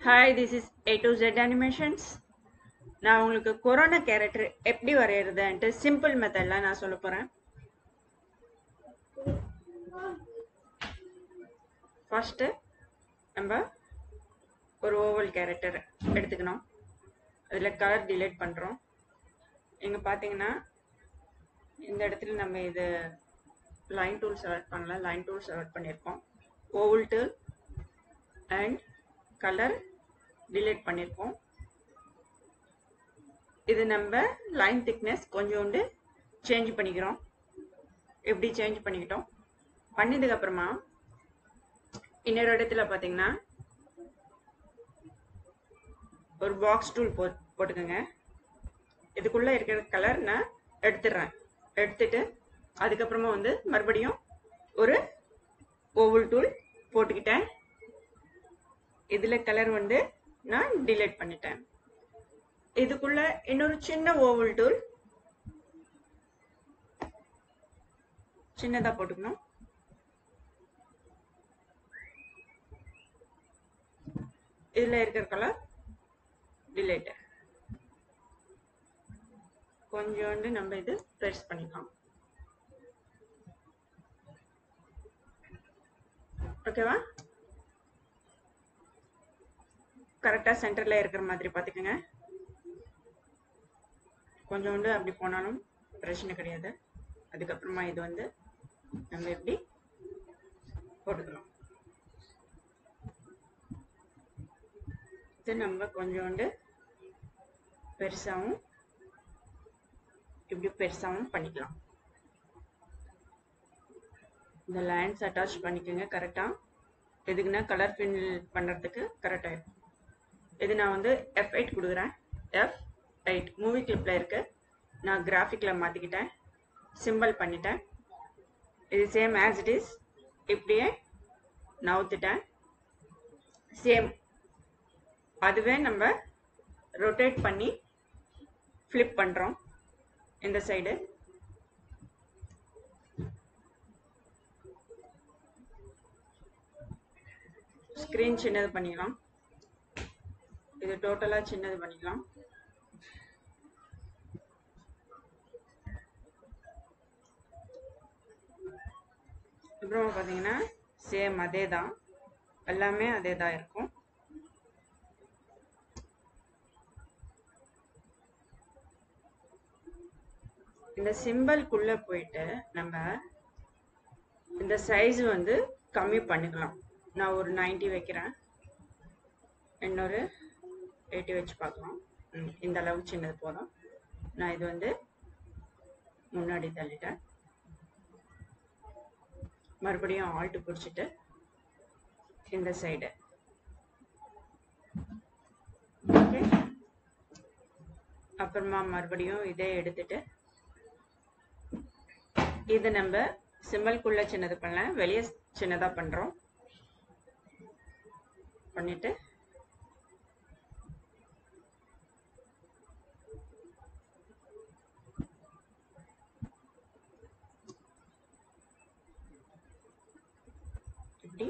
Hi this is A to Z animations நான் உங்களுக்கு corona character எப்படி வரைகிறதுன்ட்டு சிம்பிள் மெத்தடில் நான் சொல்ல போகிறேன் ஃபஸ்ட்டு நம்ம ஒரு ஓவல் கேரக்டர் எடுத்துக்கணும் அதில் கலர் டிலேட் பண்ணுறோம் இங்கே பார்த்தீங்கன்னா இந்த இடத்துல நம்ம இது லைன் டூல் செலக்ட் பண்ணலாம் லைன் டூல் செலக்ட் பண்ணியிருக்கோம் oval tool and colour delete பண்ணியிருக்கோம் இது நம்ம லைன் திக்னஸ் கொஞ்சோண்டு சேஞ்ச் பண்ணிக்கிறோம் எப்படி சேஞ்ச் பண்ணிக்கிட்டோம் பண்ணதுக்கு அப்புறமா இன்னொரு இடத்துல பார்த்தீங்கன்னா ஒரு பாக்ஸ் டூல் போ போட்டுக்கோங்க இதுக்குள்ளே இருக்கிற கலர் நான் எடுத்துடுறேன் எடுத்துட்டு அதுக்கப்புறமா வந்து மறுபடியும் ஒரு ஓவல் டூல் போட்டுக்கிட்டேன் இதில் கலர் வந்து நான் டிலேட் பண்ணிட்டேன் இதுக்குள்ள இன்னொரு சின்ன ஓவல் டூல் சின்னதாக போட்டுக்கணும் இதில் இருக்கிற கலர் டிலேட் கொஞ்சோண்டு நம்ம இது ப்ரெஸ் பண்ணிக்கலாம் ஓகேவா கரெக்டாக சென்டரில் இருக்கிற மாதிரி பார்த்துக்கோங்க கொஞ்சோண்டு அப்படி போனாலும் பிரச்சனை கிடையாது அதுக்கப்புறமா இது வந்து நம்ம எப்படி போட்டுக்கலாம் இது நம்ம கொஞ்சோண்டு பெருசாகவும் இப்படி பெருசாகவும் பண்ணிக்கலாம் இந்த லைன்ஸ் அட்டாச் பண்ணிக்கோங்க கரெக்டாக எதுக்குன்னா கலர் ஃபில் பண்ணுறதுக்கு கரெக்டாக இருக்கும் இது நான் வந்து எஃப் எயிட் கொடுக்குறேன் எஃப் எயிட் மூவி கிளிப்பில் இருக்கு நான் கிராஃபிக்கில் மாற்றிக்கிட்டேன் சிம்பிள் பண்ணிட்டேன் இது சேம் ஆஸ் இட் இஸ் இப்படியே நவுத்துட்டேன் சேம் அதுவே நம்ம ரொட்டேட் பண்ணி ஃப்ளிப் பண்ணுறோம் இந்த சைடு ஸ்க்ரீன் சின்னது பண்ணிக்கலாம் இது டோட்டலாக சின்னது பண்ணிக்கலாம் அப்புறம் பார்த்தீங்கன்னா சேம் அதே தான் எல்லாமே அதே தான் இருக்கும் இந்த சிம்பிள்குள்ளே போயிட்டு நம்ம இந்த சைஸ் வந்து கம்மி பண்ணிக்கலாம் நான் ஒரு நைன்டி வைக்கிறேன் இன்னொரு எயிட்டி வச்சு பார்க்கலாம் ம், இந்த அளவு சின்னது போதும் நான் இது வந்து முன்னாடி தள்ளிட்டேன் மறுபடியும் ஆல்ட்டு பிடிச்சிட்டு இந்த சைடு ஓகே அப்புறமா மறுபடியும் இதே எடுத்துட்டு இது நம்ம சிம்பிள்குள்ள சின்னது பண்ணல வெளியே சின்னதா பண்றோம் பண்ணிட்டு இப்படி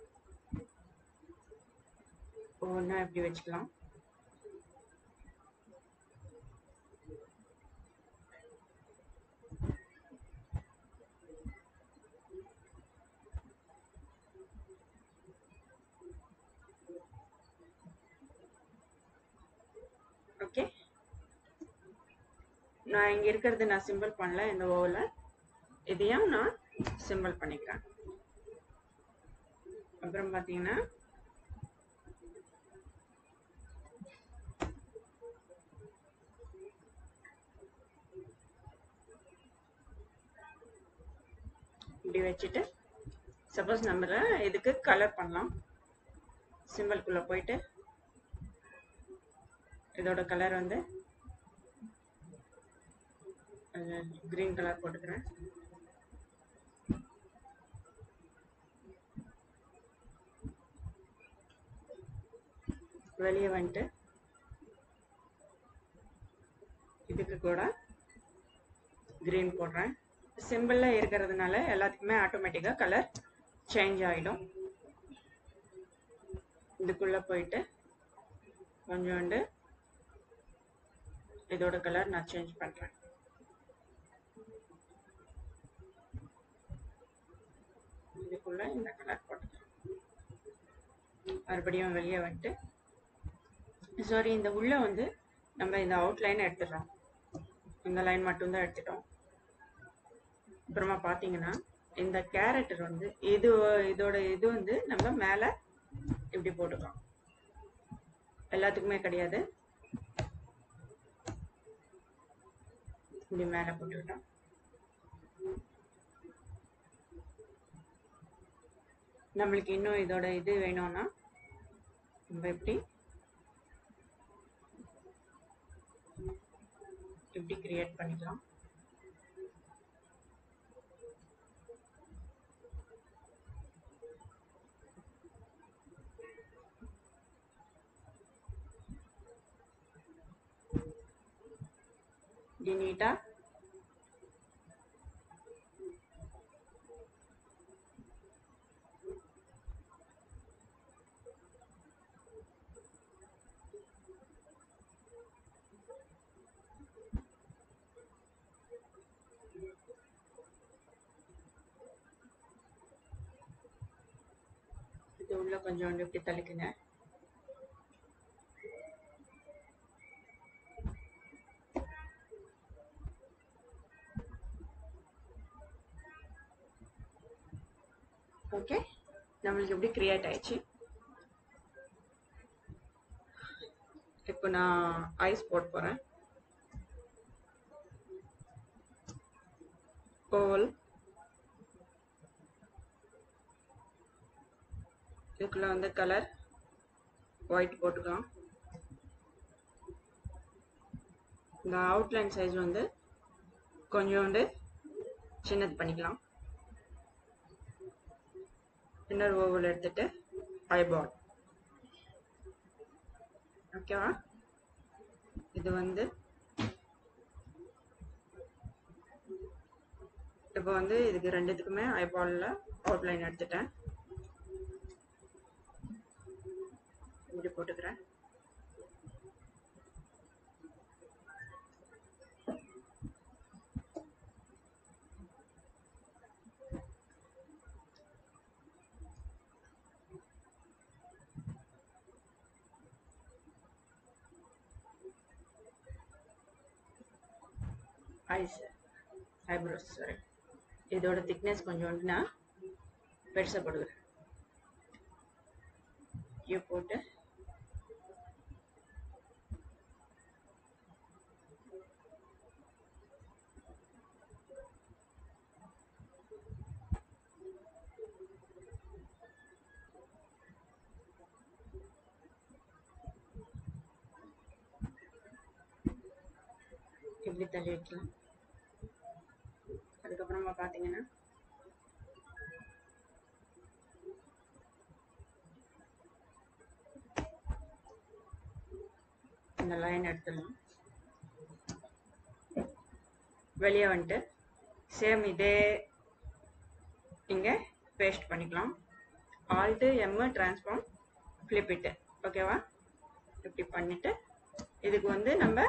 ஒவ்வொன்றா இப்படி வச்சுக்கலாம் ஓகே நான் இங்க இருக்கிறது நான் சிம்பிள் பண்ணல இந்த ஓவில் இதையும் நான் சிம்பிள் பண்ணிக்கிறேன் அப்புறம் பார்த்தீங்கன்னா இப்படி வச்சுட்டு சப்போஸ் நம்ம இதுக்கு கலர் பண்ணலாம் சிம்பிள்குள்ளே போயிட்டு இதோட கலர் வந்து கிரீன் கலர் போட்டுக்கிறேன் வெளியே வந்துட்டு இதுக்கு கூட கிரீன் போடுறேன் சிம்பிளில் இருக்கிறதுனால எல்லாத்துக்குமே ஆட்டோமேட்டிக்காக கலர் சேஞ்ச் ஆகிடும் இதுக்குள்ளே போயிட்டு கொஞ்சோண்டு இதோட கலர் நான் சேஞ்ச் பண்ணுறேன் இதுக்குள்ள இந்த கலர் போட்டுக்கலாம் மறுபடியும் வெளியே வந்துட்டு சாரி இந்த உள்ள வந்து நம்ம இந்த அவுட்லைன் எடுத்துடுறோம் இந்த லைன் மட்டும்தான் எடுத்துட்டோம் அப்புறமா பார்த்தீங்கன்னா இந்த கேரக்டர் வந்து இது இதோட இது வந்து நம்ம மேலே இப்படி போட்டுக்கலாம் எல்லாத்துக்குமே கிடையாது இப்படி மேலே போட்டுக்கிட்டோம் நம்மளுக்கு இன்னும் இதோட இது வேணும்னா நம்ம எப்படி இப்படி கிரியேட் பண்ணிக்கலாம் இப்படி நீட்டா இது உள்ள கொஞ்சோண்டு இப்படி தள்ளிக்குங்க ஓகே நம்மளுக்கு எப்படி கிரியேட் ஆயிடுச்சு இப்போ நான் ஐஸ் போட போகிறேன் ஓவல் இதுக்குள்ள வந்து கலர் ஒயிட் போட்டுக்கலாம் இந்த அவுட்லைன் சைஸ் வந்து கொஞ்சோண்டு சின்னது பண்ணிக்கலாம் இன்னொரு ஓவல் எடுத்துட்டு ஐபால் ஓகேவா இது வந்து இப்போ வந்து இதுக்கு ரெண்டுத்துக்குமே ஐபாலில் அவுட்லைன் எடுத்துட்டேன் இப்படி போட்டுக்கிறேன் ஐஸ் ஐப்ரோஸ் சாரி இதோட திக்னஸ் கொஞ்சோண்டு நான் பெருசாக போட்டுக்கிறேன் இங்கே போட்டு இப்படி தள்ளி வைக்கலாம் அதுக்கப்புறமா பார்த்தீங்கன்னா இந்த லைன் எடுத்துடலாம் வெளியே வந்துட்டு சேம் இதே இங்கே பேஸ்ட் பண்ணிக்கலாம் ஆல்ட்டு எம்மு டிரான்ஸ்ஃபார்ம் ஃப்ளிப் இட்டு ஓகேவா இப்படி பண்ணிட்டு இதுக்கு வந்து நம்ம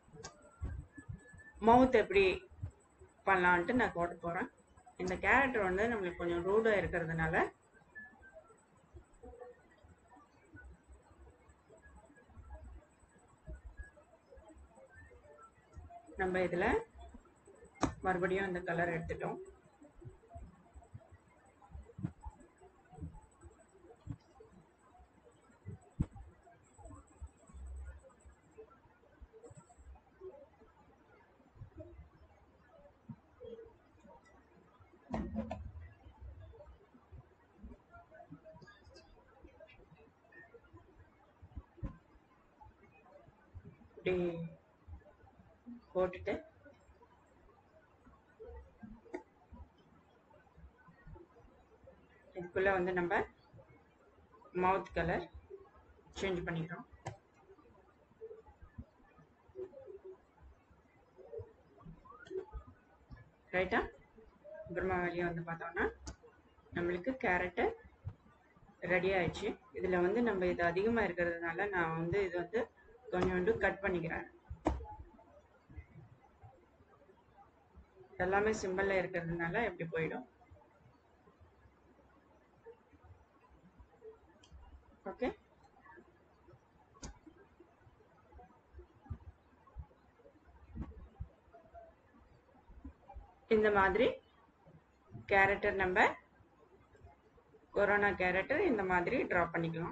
மவுத் எப்படி பண்ணலான்ட்டு நான் போட போகிறேன் இந்த கேரக்டர் வந்து நம்மளுக்கு கொஞ்சம் ரூடாக இருக்கிறதுனால நம்ம இதில் மறுபடியும் இந்த கலர் எடுத்துட்டோம் இப்படி போட்டுட்டு இதுக்குள்ள வந்து நம்ம மவுத் கலர் சேஞ்ச் பண்ணிக்கிறோம் ரைட்டா அப்புறமா வெளியே வந்து பார்த்தோம்னா நம்மளுக்கு கேரட்டு ரெடி ஆயிடுச்சு இதில் வந்து நம்ம இது அதிகமாக இருக்கிறதுனால நான் வந்து இது வந்து கொஞ்சோண்டு கட் பண்ணிக்கிறேன் எல்லாமே சிம்பிளில் இருக்கிறதுனால எப்படி போயிடும் ஓகே இந்த மாதிரி கேரக்டர் நம்ம கொரோனா கேரக்டர் இந்த மாதிரி ட்ரா பண்ணிக்கலாம்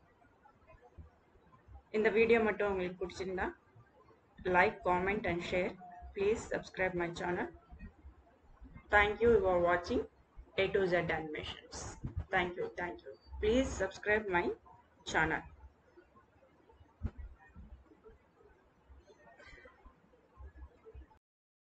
இந்த வீடியோ மட்டும் உங்களுக்கு பிடிச்சிருந்தா like comment and share please subscribe my channel thank you you are வாட்சிங் A to Z animations. Thank you, thank you. Please subscribe my channel.